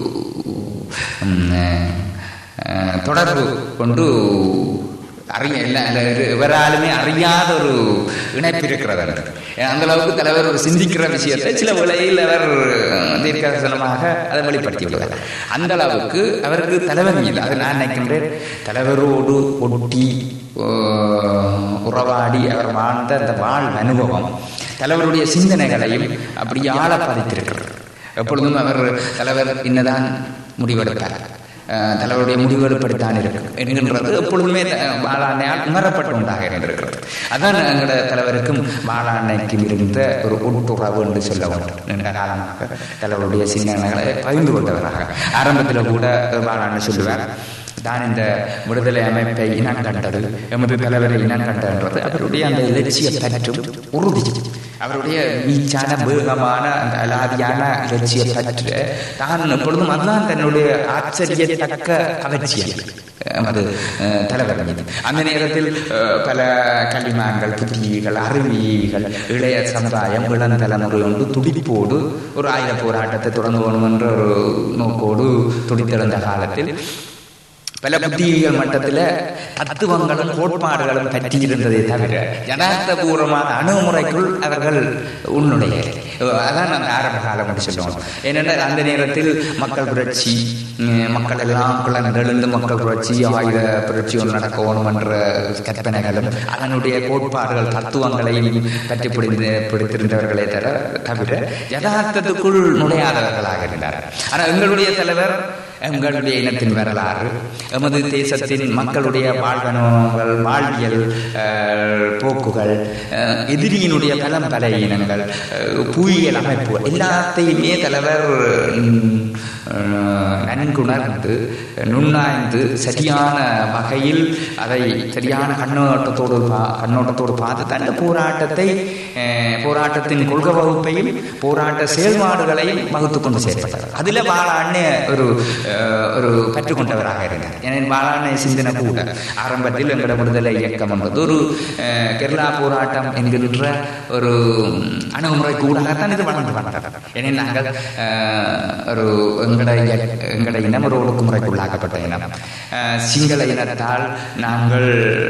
ம், அஹ், தொடர்பு கொண்டு அறிய இல்ல இல்ல, இது இவராலுமே அறியாத ஒரு இணைப்பு இருக்கிறது எனக்கு. ஏன்னா, அந்த அளவுக்கு தலைவர் ஒரு சிந்திக்கிற விஷயத்தை சில வேளையில் அவர் தீர்க்கதரிசனமாக அதை வெளிப்படுத்தி விடுவார் அந்த அளவுக்கு அவருக்கு தலைவர் மீது அது நான் நினைக்கின்றேன் தலைவரோடு ஒட்டி ஆஹ், உறவாடி அவர் வாழ்ந்த அந்த வாழ் அனுபவம் தலைவருடைய சிந்தனைகளையும் அப்படி ஆழ பதித்திருக்கிறது எப்பொழுதும் அவர் தலைவர் இன்னதான் முடிவெடுத்தார் அஹ் தலைவருடைய முடிவுகள் இப்படித்தான் இருக்கு என்கின்றது எப்பொழுதுமே அஹ், வாளாண்ணையால் உணரப்பட்டு உண்டாக இருந்திருக்கிறது அதான் எங்களோட தலைவருக்கும் வாளாண்ணைக்கும் இருந்த ஒரு ஒட்டுறவு என்று சொல்ல வேண்டும் நீண்ட காலமாக தலைவருடைய சிந்தனைகளை பகிர்ந்து கொண்டவராக ஆரம்பத்தில் கூட வாளாண்ணை சொல்லுவார் தான் இந்த விடுதலை அமைப்பை இனம் கண்டது எமது தலைவரை இனம் கண்டது அவருடைய அந்த இலட்சிய பற்றும் உறுதி அவருடைய வீச்சான வேகமான அந்த அலாதியான இலட்சிய பற்று தான் எப்பொழுதும் அதுதான் தன்னுடைய ஆச்சரியத்தக்க கவர்ச்சியம் அது அஹ், தலைவர் மீது அந்த நேரத்தில் அஹ், பல கல்விமான்கள் புத்திரிகள் அறிவியல்கள் இளைய சமுதாயம் இளம் தலைமுறை ஒன்று துடிப்போடு ஒரு ஆயுத போராட்டத்தை தொடர்ந்து வேணும் என்ற ஒரு நோக்கோடு துடித்தெழுந்த காலத்தில் பல புத்தியியல் மட்டத்தில் தத்துவங்களும் கோட்பாடுகளும் பற்றி இருந்ததை தவிர யதார்த்தபூர்வமான அணுகுமுறைக்குள் அவர்கள் உன்னுடைய அதான் அந்த ஆரம்ப காலம் என்று சொல்லுவோம் ஏனென்றால் அந்த நேரத்தில் மக்கள் புரட்சி உம், மக்கள் எல்லாம் குழந்தெழுந்து மக்கள் புரட்சி ஆயுத புரட்சி ஒன்று நடக்கணும் என்ற கற்பனைகளும் அதனுடைய கோட்பாடுகள் தத்துவங்களையும் பற்றி பிடிந்து பிடித்திருந்தவர்களே தவிர தவிர யதார்த்தத்துக்குள் நுழையாதவர்களாக இருந்தார்கள் ஆனால் எங்களுடைய தலைவர் எங்களுடைய இனத்தின் வரலாறு எமது தேசத்தின் மக்களுடைய வாழ்வனங்கள் வாழ்வியல் அஹ், போக்குகள் அஹ், எதிரியினுடைய பலம் பல இனங்கள் அஹ், புவியியல் அமைப்பு எல்லாத்தையுமே தலைவர் உம், அஹ், நன்குணர்ந்து நுண்ணாய்ந்து சரியான வகையில் அதை சரியான கண்ணோட்டத்தோடு பா- கண்ணோட்டத்தோடு பார்த்து தந்த போராட்டத்தை அஹ், போராட்டத்தின் கொள்கை வகுப்பையும் போராட்ட செயல்பாடுகளையும் வகுத்து கொண்டு செயற்பட்டார் அதில் வாழான்னு ஒரு அஹ், ஒரு கற்றுக்கொண்டவராக இருந்தார் எனவே வாழாண்ண சிந்தனை கூட ஆரம்பத்தில் எங்களோட விடுதலை இயக்கம் என்பது ஒரு அஹ், கேரளா போராட்டம் என்கின்ற ஒரு அணுகுமுறை கூடாகத்தான் இது வளர்ந்து வந்தது எனவே நாங்கள் அஹ், ஒரு எங்கட இய- எங்கட இனம் ஒரு ஒடுக்குமுறைக்குள்ளாக்கப்பட்ட இனம் அஹ், சிங்கள இனத்தால் நாங்கள்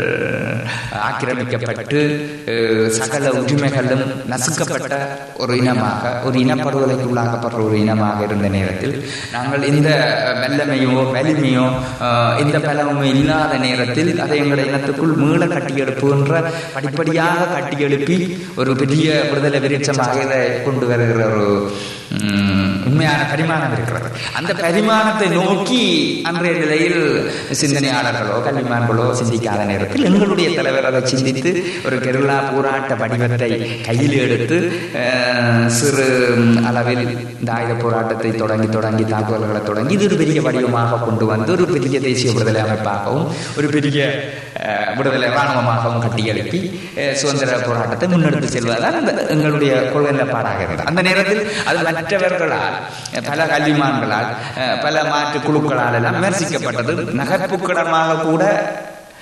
ஆக்கிரமிக்கப்பட்டு அஹ், சகல உரிமைகளும் நசுக்கப்பட்ட ஒரு இனமாக ஒரு இனப்படுகொலைக்கு உள்ளாக்கப்படுற ஒரு இனமாக இருந்த நேரத்தில் நாங்கள் இந்த வல்லமையோ வலிமையோ அஹ், இந்த பலமும் இல்லாத நேரத்தில் அதை எங்களுடைய இனத்துக்குள் மீள கட்டியெழுப்புகின்ற படிப்படியாக கட்டியெழுப்பி ஒரு பெரிய விடுதலை விருட்சமாக இதை கொண்டு வருகிற ஒரு உம், உண்மையான பரிமாணம் இருக்கிறது அந்த பரிமாணத்தை நோக்கி அன்றைய நிலையில் சிந்தனையாளர்களோ கல்விமான்களோ சிந்திக்காத நேரத்தில் எங்களுடைய தலைவர் அதை சிந்தித்து ஒரு கெருளா போராட்ட வடிவத்தை கையில் எடுத்து அஹ், சிறு அளவில் இந்த ஆயுத போராட்டத்தை தொடங்கி தொடங்கி தாக்குதல்களை தொடங்கி இது ஒரு பெரிய வடிவமாக கொண்டு வந்து ஒரு பெரிய தேசிய விடுதலை அமைப்பாகவும் ஒரு பெரிய அஹ், விடுதலை இராணுவமாகவும் கட்டி எழுப்பி அஹ், சுதந்திர போராட்டத்தை முன்னெடுத்து செல்வதுதான் அந்த எங்களுடைய கொள்கை நிலப்பாடாக இருந்தது அந்த நேரத்தில் அது மற்றவர்களால் அஹ், பல கல்விமான்களால் அஹ், பல மாற்று குழுக்களால் எல்லாம் விமர்சிக்கப்பட்டது நகர்ப்புக்கிடமாக கூட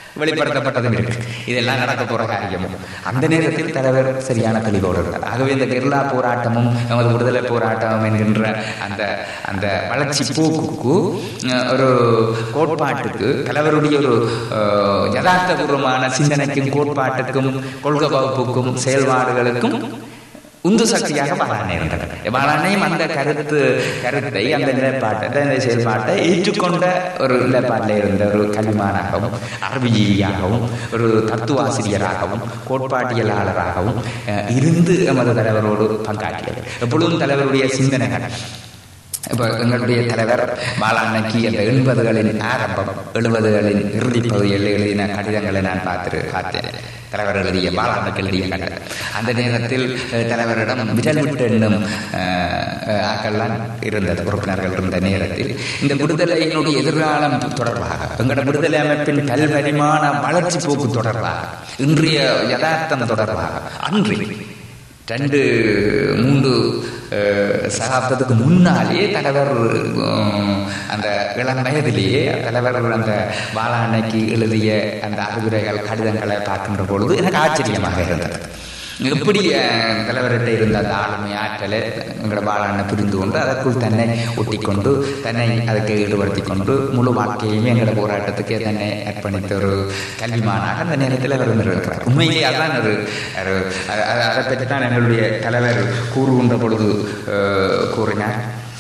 வெளிப்படுத்தப்பட்டதும் இருக்கு இதெல்லாம் நடக்க போற காரியமும் அந்த நேரத்தில் தலைவர் சரியான தெளிவோடு இருந்தார் ஆகவே இந்த கெர்லா போராட்டமும் நமது விடுதலை போராட்டம் என்கின்ற அந்த அந்த வளர்ச்சி போக்குக்கு அஹ், ஒரு கோட்பாட்டுக்கு தலைவருடைய ஒரு அஹ், யதார்த்தபூர்வமான சிந்தனைக்கும் கோட்பாட்டுக்கும் கொள்கை வகுப்புக்கும் செயல்பாடுகளுக்கும் உந்து சக்தியாக பாலாண்ணை இருந்தது பாலாண்ணையும் அந்த கருத்து கருத்தை அந்த நிலைப்பாட்டை அந்த செயல்பாட்டை ஏற்றுக்கொண்ட ஒரு நிலைப்பாட்டில் இருந்த ஒரு கல்விமானாகவும் அறிவியலாகவும் ஒரு தத்துவாசிரியராகவும் கோட்பாட்டியலாளராகவும் அஹ், இருந்து எமது தலைவரோடு பங்காற்றியது எப்பொழுதும் தலைவருடைய சிந்தனைகள் இப்போ எங்களுடைய தலைவர் பாலாண்ணக்கி அந்த எண்பதுகளின் ஆரம்பம் எழுபதுகளின் இறுதி பகுதியில் எழுதின கடிதங்களை நான் பார்த்து பார்த்தேன் தலைவர் எழுதிய பாலாண்ணக்கு எழுதிய கடிதம் அந்த நேரத்தில் அஹ், தலைவரிடம் விரல் விட்டு எண்ணும் அஹ், அஹ், ஆக்கள்லாம் இருந்தது உறுப்பினர்கள் இருந்த நேரத்தில் இந்த விடுதலையினுடைய எதிர்காலம் தொடர்பாக எங்களோட விடுதலை அமைப்பின் பல்பரிமாண வளர்ச்சி போக்கு தொடர்பாக இன்றைய யதார்த்தம் தொடர்பாக அன்றி ரெண்டு மூன்று அஹ், சகாப்தத்துக்கு முன்னாலே தலைவர் அஹ், அந்த இளம் வயதிலேயே தலைவர் அந்த பாலாண்ணைக்கு எழுதிய அந்த அறிவுரைகள் கடிதங்களை பார்க்கின்ற பொழுது எனக்கு ஆச்சரியமாக இருந்தது எப்படி அஹ், தலைவர்கிட்ட இருந்த அந்த ஆளுமை ஆற்றலை எங்களோட பாலாண்ணை புரிந்து கொண்டு அதற்குள் தன்னை ஒட்டிக்கொண்டு தன்னை அதுக்கு ஈடுபடுத்தி கொண்டு முழு வாழ்க்கையுமே எங்களோட போராட்டத்துக்கே தன்னை அர்ப்பணித்த ஒரு கல்விமானாக அந்த நேரத்தில் அவர் இருந்திருக்கிறார் உண்மையிலே அதான் ஒரு ஒரு அ- அ- அதை பற்றி தான் எங்களுடைய தலைவர் கூறுகின்ற பொழுது அஹ், கூறினார்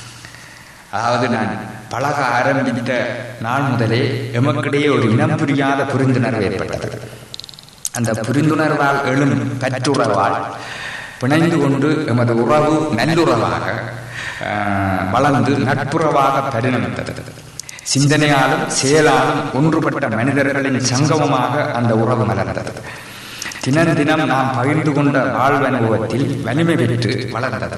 அதாவது நான் பழக ஆரம்பித்த நாள் முதலே எமக்கிடையே ஒரு இனம் புரியாத புரிந்துணர்வு ஏற்பட்டது அந்த புரிந்துணர்வால் எழும் பற்றுறவால் பிணைந்து கொண்டு எமது உறவு நல்லுறவாக ஆஹ், வளர்ந்து நட்புறவாக பரிணமித்தது சிந்தனையாலும் செயலாலும் ஒன்றுபட்ட மனிதர்களின் சங்கமமாக அந்த உறவு மலர்ந்தது தினம் தினம் நாம் பகிர்ந்து கொண்ட வாழ்வனுபவத்தில் வலிமை பெற்று வளர்ந்தது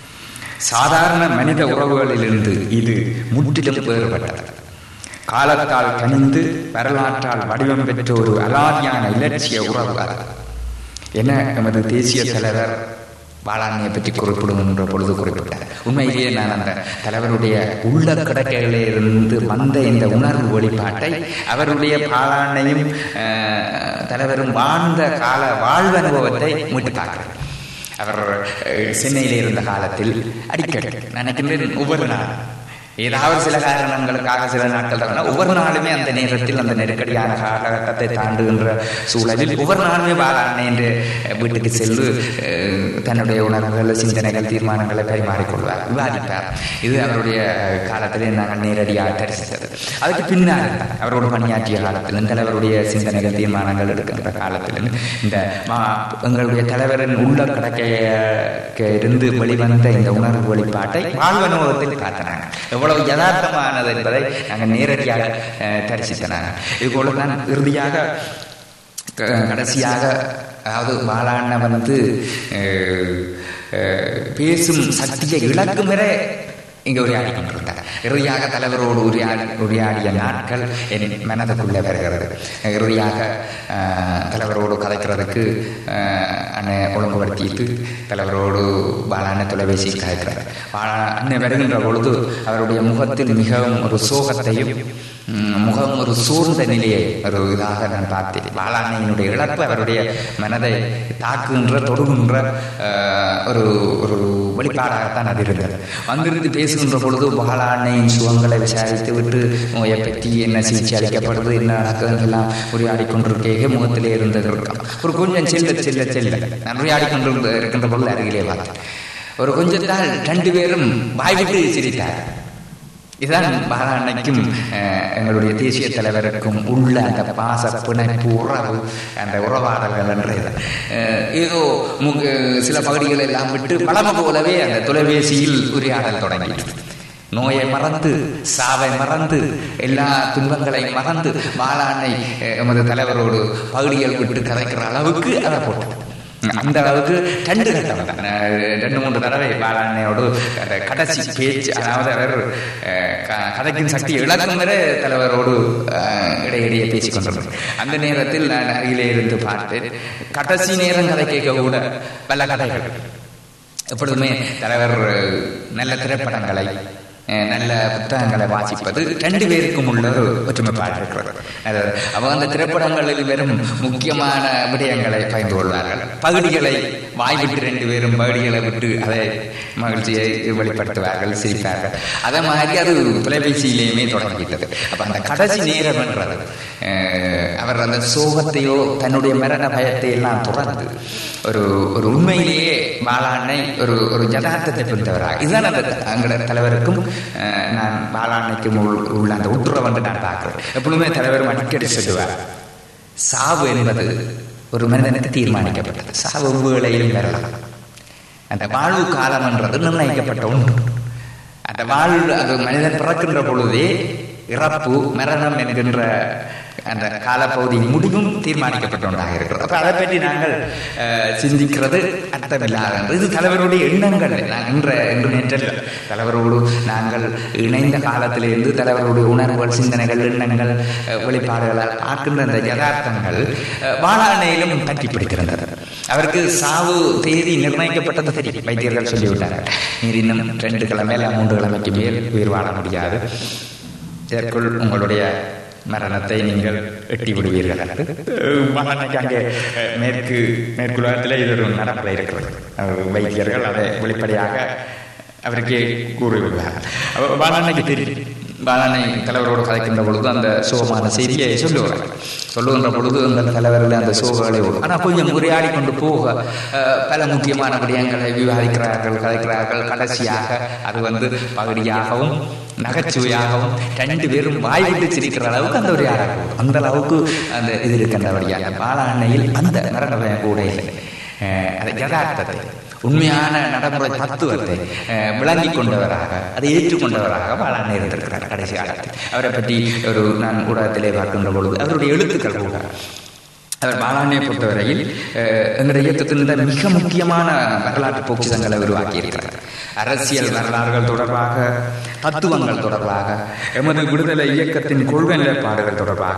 சாதாரண மனித உறவுகளிலிருந்து இது முற்றிலும் வேறுபட்டது காலத்தால் கனிந்து வரலாற்றால் வடிவம் பெற்ற ஒரு அலாதியான இலட்சிய உறவு அது என எமது தேசிய தலைவர் பாலாண்மையை பற்றி குறிப்பிடுகின்ற பொழுது குறிப்பிட்டார் உண்மையிலேயே நான் அந்த தலைவருடைய உள்ள கிடக்கையிலே இருந்து வந்த இந்த உணர்வு வெளிப்பாட்டை அவருடைய பாலாண்மையும் அஹ், தலைவரும் வாழ்ந்த கால வாழ்வு அனுபவத்தை மீட்டு பார்க்கிறேன் அவர் அஹ், சென்னையிலே இருந்த காலத்தில் அடிக்கடி நினைக்கின்றேன் ஒவ்வொரு நாள் ஏதாவது சில காரணங்களுக்காக சில நாட்கள் தான் ஒவ்வொரு நாளுமே அந்த நேரத்தில் அந்த நெருக்கடியான காலகட்டத்தை தாண்டுகின்ற சூழலில் ஒவ்வொரு நாளுமே பாலாண்ணே என்று வீட்டுக்கு சென்று அஹ், தன்னுடைய உணர்வுகள் சிந்தனைகள் தீர்மானங்களை பரிமாறிக்கொள்வார் விவாதிப்பார் இது அவருடைய காலத்திலே நாங்கள் நேரடியாக தரிசித்தது அதுக்கு பின்னால் அவரோடு பணியாற்றிய காலத்திலும் தலைவருடைய சிந்தனைகள் தீர்மானங்கள் எடுக்கின்ற காலத்திலும் இந்த மா- எங்களுடைய தலைவரின் உள்ள கடக்கைய இருந்து வெளிவந்த இந்த உணர்வு வெளிப்பாட்டை வாழ்வனுபவத்தில் காட்டினாங்க எவ்வளவு யதார்த்தமானது என்பதை நாங்கள் நேரடியாக அஹ், தரிசித்தனாங்க இது போல தான் இறுதியாக க- கடைசியாக அதாவது வாழாண்ண வந்து அஹ், அஹ், பேசும் சக்தியை இழக்கும் வரை இங்கே உரையாடி கொண்டிருந்தார் இறுதியாக தலைவரோடு உரையாடி உரையாடிய நாட்கள் என் மனதுக்குள்ளே வருகிறது இறுதியாக அஹ், தலைவரோடு கதைக்கிறதுக்கு அஹ், அண்ணன் ஒழுங்குபடுத்திட்டு தலைவரோடு பாலான தொலைபேசி கதைக்கிறார் பாலா அண்ணன் வருகின்ற பொழுது அவருடைய முகத்தில் மிகவும் ஒரு சோகத்தையும் ம், முகம் ஒரு சூழ்ந்த நிலையை ஒரு இதாக நான் பார்த்தேன் பாலாண்ணையினுடைய இழப்பு அவருடைய மனதை தாக்குகின்ற தொடுகின்ற அஹ், ஒரு ஒரு வெளிப்பாடாகத்தான் அது இருந்தது வந்திருந்து பேசுகின்ற பொழுது பாலாண்ணையின் சுகங்களை விசாரித்து விட்டு நோயை பற்றி என்ன சிகிச்சை அளிக்கப்படுது என்ன நடக்குதுன்னு எல்லாம் உரையாடி கொண்டிருக்கே முகத்திலே இருந்தது இருக்கும் ஒரு கொஞ்சம் செல்ல செல்ல செல்ல நான் உரையாடி கொண்டு இருக்கின்ற பொழுது அருகிலே பார்த்தேன் ஒரு கொஞ்சத்தால் ரெண்டு பேரும் வாய்விட்டு சிரித்தார் இதுதான் பாலாண்ணைக்கும் அஹ், எங்களுடைய தேசிய தலைவருக்கும் உள்ள அந்த பாச பிணைப்பு உறவு அந்த உறவாடல்கள் என்றது அஹ், ஏதோ மு- சில பகுதிகள் எல்லாம் விட்டு பழம போலவே அந்த தொலைபேசியில் உரையாடல் தொடங்கியது நோயை மறந்து சாவை மறந்து எல்லா துன்பங்களையும் மறந்து பாலாண்ணை அஹ், எமது தலைவரோடு பகுதிகள் விட்டு கதைக்கிற அளவுக்கு அதை போட்டது அந்த அளவுக்கு ரெண்டு கட்டம் தான் அஹ் ரெண்டு மூன்று தடவை பாலாண்ணையோடு அந்த கடைசி பேச்சு அதாவது அவர் அஹ், க- கதைக்கும் சக்தி இழக்கும் வரை தலைவரோடு அஹ், இடையிடையே பேசிக் கொண்டிருந்தார் அந்த நேரத்தில் நான் அருகிலே இருந்து பார்த்தேன் கடைசி நேரம் கதை கேட்க கூட பல கதைகள் எப்பொழுதுமே தலைவர் நல்ல திரைப்படங்களை அஹ், நல்ல புத்தகங்களை வாசிப்பது ரெண்டு பேருக்கும் உள்ள ஒரு ஒற்றுமைப்பாடு இருக்கிறது அதாவது அவ அந்த திரைப்படங்களில் வெறும் முக்கியமான விடயங்களை பகிர்ந்து கொள்வார்கள் பகுதிகளை வாய் விட்டு ரெண்டு பேரும் பகுதிகளை விட்டு அதை மகிழ்ச்சியை வெளிப்படுத்துவார்கள் சிரிப்பார்கள் அதே மாதிரி அது தொலைபேசியிலேயுமே தொடங்கிவிட்டது அப்ப அந்த கடைசி நேரம் என்றது அஹ், அவர் அந்த சோகத்தையோ தன்னுடைய மரண பயத்தை எல்லாம் துறந்து ஒரு ஒரு உண்மையிலேயே பாலாண்ணை ஒரு ஒரு யதார்த்தத்தை புரிந்தவராக இதுதான் அந்த அங்கட தலைவருக்கும் அஹ், நான் பாலாண்ணைக்கும் உள்- உள்ள அந்த உற்றுறவு வந்து நான் பார்க்கிறேன் எப்பொழுதுமே தலைவர் அடிக்கடி சொல்லுவார் சாவு என்பது ஒரு மனிதனுக்கு தீர்மானிக்கப்பட்டது சாவு வேளையிலும் வரலாம் அந்த வாழ்வு காலம் என்றது நிர்ணயிக்கப்பட்ட ஒன்று அந்த வாழ்வு அது மனிதன் பிறக்கின்ற பொழுதே இறப்பு மரணம் என்கின்ற அந்த காலப்பகுதியின் முடிவும் தீர்மானிக்கப்பட்ட ஒன்றாக இருக்கிறது அப்ப அதை பற்றி நாங்கள் அஹ், சிந்திக்கிறது அர்த்தமில்லாத ஒன்று. இது தலைவருடைய எண்ணங்கள் நான் இன்ற என்று நேற்றல்ல தலைவரோடு நாங்கள் இணைந்த காலத்திலிருந்து தலைவருடைய உணர்வுகள் சிந்தனைகள் எண்ணங்கள் அஹ், வெளிப்பாடுகளால் பார்க்கின்ற அந்த யதார்த்தங்கள் அஹ், வாழாண்மையிலும் பற்றி பிடித்திருந்தது அவருக்கு சாவு தேதி நிர்ணயிக்கப்பட்டது தெரியும் வைத்தியர்கள் சொல்லிவிட்டார்கள் நீர் இன்னும் ரெண்டு கிழமை இல்லை மூன்று கிழமைக்கு மேல் உயிர் வாழ முடியாது இதற்குள் உங்களுடைய மரணத்தை நீங்கள் எட்டி விடுவீர்கள் என்று அஹ், மகனுக்கு அங்கே அஹ், மேற்கு மேற்குலகத்தில் இது ஒரு நடப்பில் இருக்கிறது அஹ், வைத்தியர்கள் அதை வெளிப்படையாக அவருக்கே கூறிவிடுவார்கள் அப்ப பாலாண்ணைக்கு தெரியும் பாலானை தலைவரோடு கலைக்கின்ற பொழுது அந்த சோகமான செய்தியை சொல்லுவார்கள் சொல்லுகின்ற பொழுது அந்த தலைவரில் அந்த சோகங்களை ஓடும் ஆனால் கொஞ்சம் உரையாடி கொண்டு போக அஹ், பல முக்கியமான விடயங்களை விவாதிக்கிறார்கள் கலைக்கிறார்கள் கடைசியாக அது வந்து பகுதியாகவும் நகைச்சுவையாகவும் ரெண்டு பேரும் வாய் விட்டு சிரிக்கிற அளவுக்கு அந்த ஒரு யாராக அந்த அளவுக்கு அந்த இது இருக்கின்றபடியாக பாலாண்ணையில் அந்த மரண பயம் கூட இல்லை அஹ், அது யதார்த்தத்தை உண்மையான நடைமுறை தத்துவத்தை அஹ், விளங்கிக் கொண்டவராக அதை ஏற்றுக்கொண்டவராக பாலாண்ணை இருந்திருக்கிறார் கடைசி காலத்தில் அவரை பற்றி ஒரு நான் ஊடகத்திலே பார்க்கின்ற பொழுது அவருடைய எழுத்துக்கள் கூட அவர் பாலாண்மையை பொறுத்தவரையில் அஹ், எங்களுடைய இயக்கத்தின் மிக முக்கியமான வரலாற்று பொக்கிஷங்களை உருவாக்கி இருக்கிறார் அரசியல் வரலாறுகள் தொடர்பாக தத்துவங்கள் தொடர்பாக எமது விடுதலை இயக்கத்தின் கொள்கை நிலைப்பாடுகள் தொடர்பாக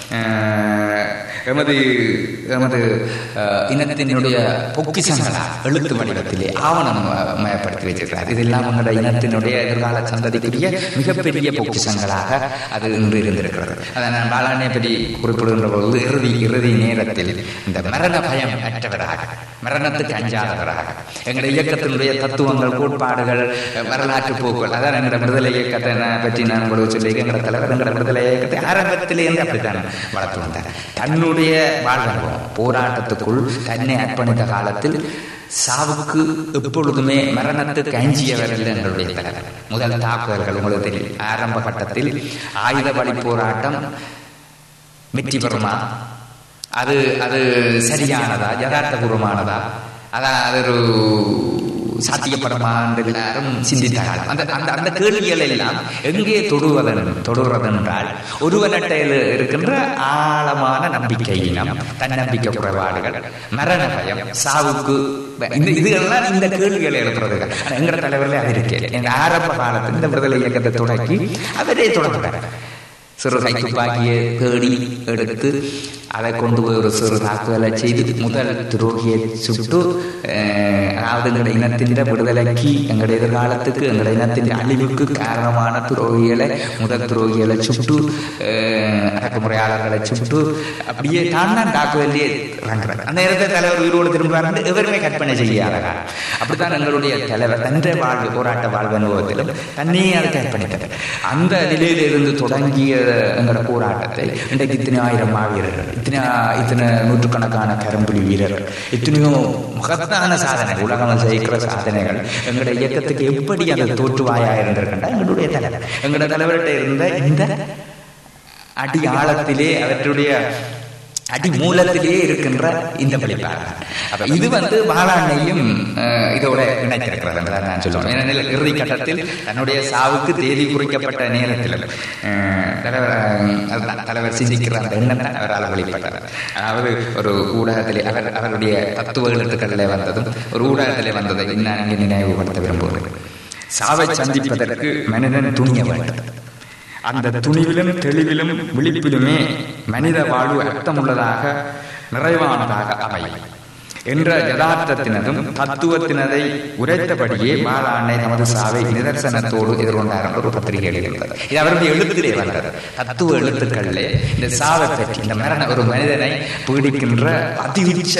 அஹ், எமது எமது அஹ், இனத்தினுடைய பொக்கிஷங்களா எழுத்து வடிவத்திலே ஆவணம் அஹ், மயப்படுத்தி வைத்திருக்கிறார் இதெல்லாம் எங்களுடைய இனத்தினுடைய எதிர்கால சந்ததிக்குரிய மிகப்பெரிய பொக்கிஷங்களாக அது இன்று இருந்திருக்கிறது அதை நான் பாலாண்ணை பற்றி குறிப்பிடுகின்ற பொழுது இறுதி இறுதி நேரத்தில் இந்த மரண பயம் அற்றவராக மரணத்துக்கு அஞ்சாதவராக எங்களுடைய இயக்கத்தினுடைய தத்துவங்கள் கோட்பாடுகள் வரலாற்று போக்குகள் அதான் எங்களோட விடுதலை இயக்கத்தை நான் பற்றி நான் உங்களுக்கு சொல்லி எங்களோட தலைவர் எங்களோட விடுதலை இயக்கத்தை ஆரம்பத்திலேருந்து அப்படித்தான் வளர்த்து வந்தார் தன்னுடைய வாழ்வனுபவம் போராட்டத்துக்குள் தன்னை அர்ப்பணித்த காலத்தில் சாவுக்கு எப்பொழுதுமே மரணத்துக்கு அஞ்சியவர் இல்லை எங்களுடைய தலைவர் முதல் தாக்குதல்கள் உங்களுக்கு தெரியும் ஆரம்ப கட்டத்தில் ஆயுத வழி போராட்டம் வெற்றி பெறுமா அது அது சரியானதா யதார்த்தபூர்வமானதா அதான் அது ஒரு சாத்தியப்படுமா என்று எல்லாரும் சிந்தித்த காலம் அந்த அந்த அந்த கேள்விகள் எல்லாம் எங்கே தொடுவதன் தொடுவதென்றால் ஒருவனட்டையில் இருக்கின்ற ஆழமான நம்பிக்கையினம் தன்னம்பிக்கை குறைபாடுகள் மரண பயம் சாவுக்கு இந்த இதுகள்லாம் இந்த கேள்விகளை எழுப்புறது ஆனா எங்கட தலைவர்களே அது இருக்கே எங்க ஆரம்ப காலத்தில் இந்த விடுதலை இயக்கத்தை தொடக்கி அவரே தொடங்குறார் சிறு கைத்துப்பாக்கியை தேடி எடுத்து அதை கொண்டு போய் ஒரு சிறு தாக்குதலை செய்து முதல் துரோகியை சுட்டு அஹ், அதாவது எங்களுடைய இனத்தின் விடுதலைக்கு எங்களுடைய எதிர்காலத்துக்கு எங்களுடைய இனத்தின் அழிவுக்கு காரணமான துரோகிகளை முதல் துரோகிகளை சுட்டு அஹ், அடக்குமுறையாளர்களை சுட்டு அப்படியே தான் தான் தாக்குதலே இறங்குறார் அந்த நேரத்தில் தலைவர் உயிரோடு திரும்புகிறார் எவருமே கற்பனை செய்யாத காலம் அப்படித்தான் எங்களுடைய தலைவர் தன்றை வாழ்வு போராட்ட வாழ்வு அனுபவத்திலும் தன்னையே அதுக்கு அர்ப்பணித்தார் அந்த நிலையிலிருந்து தொடங்கிய எங்களோட போராட்டத்தை இன்றைக்கு இத்தனை ஆயிரம் மாவீரர்கள் இத்தனை இத்தனை நூற்றுக்கணக்கான கரும்புலி வீரர்கள் எத்தனையோ மகத்தான சாதனைகள் உலகம் ஜெயிக்கிற சாதனைகள் எங்களுடைய இயக்கத்துக்கு எப்படி அது தோற்றுவாயா இருந்திருக்கின்றா எங்களுடைய தலைவர் எங்களுடைய தலைவர்கிட்ட இருந்த இந்த அடி ஆழத்திலே அவற்றுடைய அடி மூலத்திலே இருக்கின்ற இந்த வெளிப்பாடு அப்ப இது வந்து வாழாண்மையும் அஹ், இதோட இணைத்திருக்கிறது என்றுதான் நான் சொல்லுவேன் ஏனெனில் இறுதி கட்டத்தில் தன்னுடைய சாவுக்கு தேதி குறிக்கப்பட்ட நேரத்திலும் அஹ், தலைவர் அஹ், அதுதான் தலைவர் சிந்திக்கிற அந்த எண்ணத்தை அவரால் வெளிப்பட்டார் அதாவது ஒரு ஊடகத்திலே அவர் அவருடைய தத்துவ எழுத்துக்களிலே வந்ததும் ஒரு ஊடகத்திலே வந்ததை நான் இங்கே நினைவுபடுத்த விரும்புகிறேன் சாவை சந்திப்பதற்கு மனிதன் துணிய வேண்டும் அந்த துணிவிலும் தெளிவிலும் விழிப்பிலுமே மனித வாழ்வு அர்த்தமுள்ளதாக நிறைவானதாக அமையும் என்ற யதார்த்தத்தினதும் தத்துவத்தினதை உரைத்தபடியே மாலாண்ணை தமது சாவை நிதர்சனத்தோடு எதிர்கொண்டார் என்ற ஒரு பத்திரிகை எழுதியுள்ளது இது அவருடைய எழுத்திலே வந்தது தத்துவ எழுத்துக்களிலே இந்த சாவை பற்றி இந்த மரண ஒரு மனிதனை பீடிக்கின்ற அதியுச்ச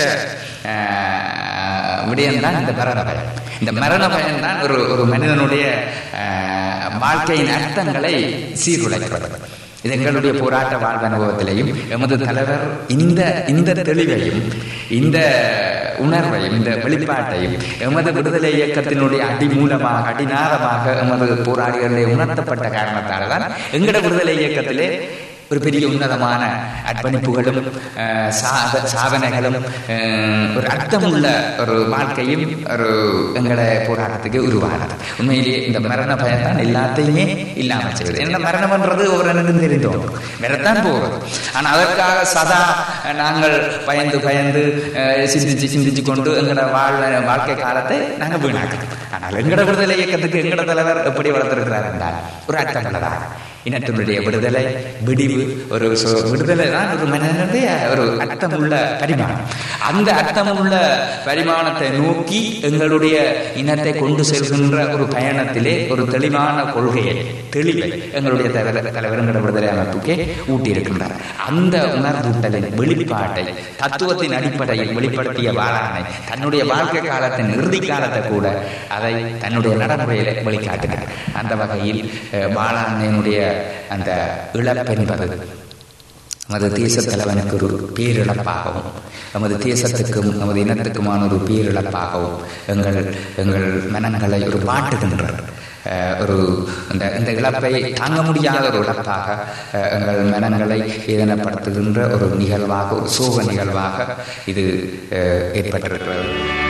ஆஹ், விடயம்தான் இந்த மரண பயம் இந்த மரண பயம் தான் ஒரு ஒரு மனிதனுடைய ஆஹ், வாழ்க்கையின் அர்த்தங்களை சீர்குலைப்பது இது எங்களுடைய போராட்ட வாழ்வு அனுபவத்திலையும் எமது தலைவர் இந்த இந்த தெளிவையும் இந்த உணர்வையும் இந்த வெளிப்பாட்டையும் எமது விடுதலை இயக்கத்தினுடைய அடிமூலமாக அடிநாதமாக எமது போராளிகளிலே உணர்த்தப்பட்ட காரணத்தால் தான் எங்கட விடுதலை இயக்கத்திலே ஒரு பெரிய உன்னதமான அர்ப்பணிப்புகளும் அஹ், சா- சாதனைகளும் அஹ், ஒரு அர்த்தமுள்ள ஒரு வாழ்க்கையும் ஒரு எங்களோட போராட்டத்துக்கு உருவானது உண்மையிலேயே இந்த மரண பயம் தான் எல்லாத்தையுமே இல்லாமல் செய்வது என்ன மரணம்ன்றது ஒரு எனக்கு தெரிந்தோம் வரத்தான் போகிறது ஆனால் அதற்காக சதா நாங்கள் பயந்து பயந்து அஹ், சிந்திச்சு சிந்திச்சு கொண்டு எங்களோட வாழ் வாழ்க்கை காலத்தை நாங்கள் வீணாக்கணும் ஆனால் எங்கட விடுதலை இயக்கத்துக்கு எங்கட தலைவர் எப்படி வளர்த்திருக்கிறார் என்றால் ஒரு அர்த்தம் உள்ளதாக இனத்தினுடைய விடுதலை விடிவு ஒரு சு- விடுதலை தான் ஒரு மனிதனுடைய ஒரு அர்த்தமுள்ள பரிமாணம் அந்த அர்த்தமுள்ள பரிமாணத்தை நோக்கி எங்களுடைய இனத்தை கொண்டு செல்கின்ற ஒரு பயணத்திலே ஒரு தெளிவான கொள்கையை தெளிவை எங்களுடைய தலைவர் தலைவர் எங்களுடைய விடுதலை அமைப்புக்கே ஊட்டியிருக்கின்றார் அந்த உணர்வூட்டலின் வெளிப்பாட்டை தத்துவத்தின் அடிப்படையில் வெளிப்படுத்திய வாழானை தன்னுடைய வாழ்க்கை காலத்தின் இறுதி காலத்தை கூட அதை தன்னுடைய நடைமுறையில வெளிக்காட்டினார் அந்த வகையில் அஹ், வாழானையினுடைய அந்த இழப்பென்பது நமது தேச தலைவனுக்கு ஒரு பேரிழப்பாகவும் நமது தேசத்துக்கும் நமது இனத்துக்குமான ஒரு பேரிழப்பாகவும் எங்கள் எங்கள் மனங்களை ஒரு வாட்டுகின்ற அஹ், ஒரு இந்த இந்த இழப்பை தாங்க முடியாத ஒரு இழப்பாக அஹ், எங்கள் மனங்களை வேதனைப்படுத்துகின்ற ஒரு நிகழ்வாக ஒரு சோக நிகழ்வாக இது அஹ், ஏற்பட்டிருக்கிறது